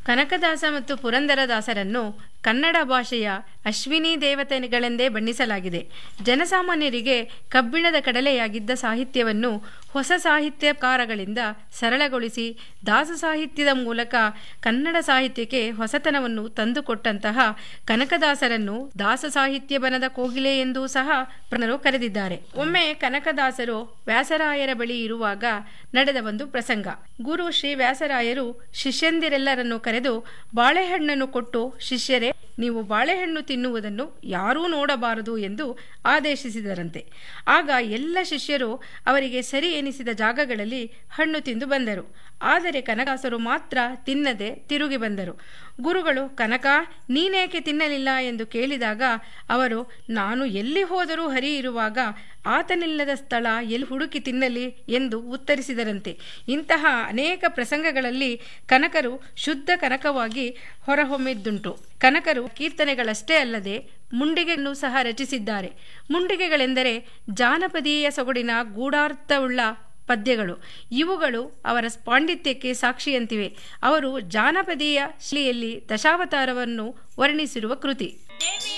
ಕನಕದಾಸ ಮತ್ತು ಪುರಂದರದಾಸರನ್ನು ಕನ್ನಡ ಭಾಷೆಯ ಅಶ್ವಿನಿ ದೇವತೆಗಳೆಂದೇ ಬಣ್ಣಿಸಲಾಗಿದೆ ಜನಸಾಮಾನ್ಯರಿಗೆ ಕಬ್ಬಿಣದ ಕಡಲೆಯಾಗಿದ್ದ ಸಾಹಿತ್ಯವನ್ನು ಹೊಸ ಸಾಹಿತ್ಯಕಾರಗಳಿಂದ ಸರಳಗೊಳಿಸಿ ದಾಸ ಸಾಹಿತ್ಯದ ಮೂಲಕ ಕನ್ನಡ ಸಾಹಿತ್ಯಕ್ಕೆ ಹೊಸತನವನ್ನು ತಂದುಕೊಟ್ಟಂತಹ ಕನಕದಾಸರನ್ನು ದಾಸ ಸಾಹಿತ್ಯ ಬನದ ಕೋಗಿಲೆ ಎಂದೂ ಸಹ ಪ್ರಣರು ಕರೆದಿದ್ದಾರೆ ಒಮ್ಮೆ ಕನಕದಾಸರು ವ್ಯಾಸರಾಯರ ಬಳಿ ಇರುವಾಗ ನಡೆದ ಒಂದು ಪ್ರಸಂಗ ಗುರು ಶ್ರೀ ವ್ಯಾಸರಾಯರು ಶಿಷ್ಯಂದಿರೆಲ್ಲರನ್ನು ಕರೆದು ಬಾಳೆಹಣ್ಣನ್ನು ಕೊಟ್ಟು ಶಿಷ್ಯರೇ ನೀವು ಬಾಳೆಹಣ್ಣು ತಿನ್ನುವುದನ್ನು ಯಾರೂ ನೋಡಬಾರದು ಎಂದು ಆದೇಶಿಸಿದರಂತೆ ಆಗ ಎಲ್ಲ ಶಿಷ್ಯರು ಅವರಿಗೆ ಸರಿ ಎನಿಸಿದ ಜಾಗಗಳಲ್ಲಿ ಹಣ್ಣು ತಿಂದು ಬಂದರು ಆದರೆ ಕನಕಾಸರು ಮಾತ್ರ ತಿನ್ನದೆ ತಿರುಗಿ ಬಂದರು ಗುರುಗಳು ಕನಕ ನೀನೇಕೆ ತಿನ್ನಲಿಲ್ಲ ಎಂದು ಕೇಳಿದಾಗ ಅವರು ನಾನು ಎಲ್ಲಿ ಹೋದರೂ ಹರಿ ಇರುವಾಗ ಆತನಿಲ್ಲದ ಸ್ಥಳ ಎಲ್ಲಿ ಹುಡುಕಿ ತಿನ್ನಲಿ ಎಂದು ಉತ್ತರಿಸಿದರಂತೆ ಇಂತಹ ಅನೇಕ ಪ್ರಸಂಗಗಳಲ್ಲಿ ಕನಕರು ಶುದ್ಧ ಕನಕವಾಗಿ ಹೊರಹೊಮ್ಮಿದ್ದುಂಟು ಕನಕರು ಕೀರ್ತನೆಗಳಷ್ಟೇ ಅಲ್ಲದೆ ಮುಂಡಿಗೆಯನ್ನು ಸಹ ರಚಿಸಿದ್ದಾರೆ ಮುಂಡಿಗೆಗಳೆಂದರೆ ಜಾನಪದೀಯ ಸೊಗಡಿನ ಗೂಢಾರ್ಥವುಳ್ಳ ಪದ್ಯಗಳು ಇವುಗಳು ಅವರ ಪಾಂಡಿತ್ಯಕ್ಕೆ ಸಾಕ್ಷಿಯಂತಿವೆ ಅವರು ಜಾನಪದೀಯ ಶಿಲೆಯಲ್ಲಿ ದಶಾವತಾರವನ್ನು ವರ್ಣಿಸಿರುವ ಕೃತಿ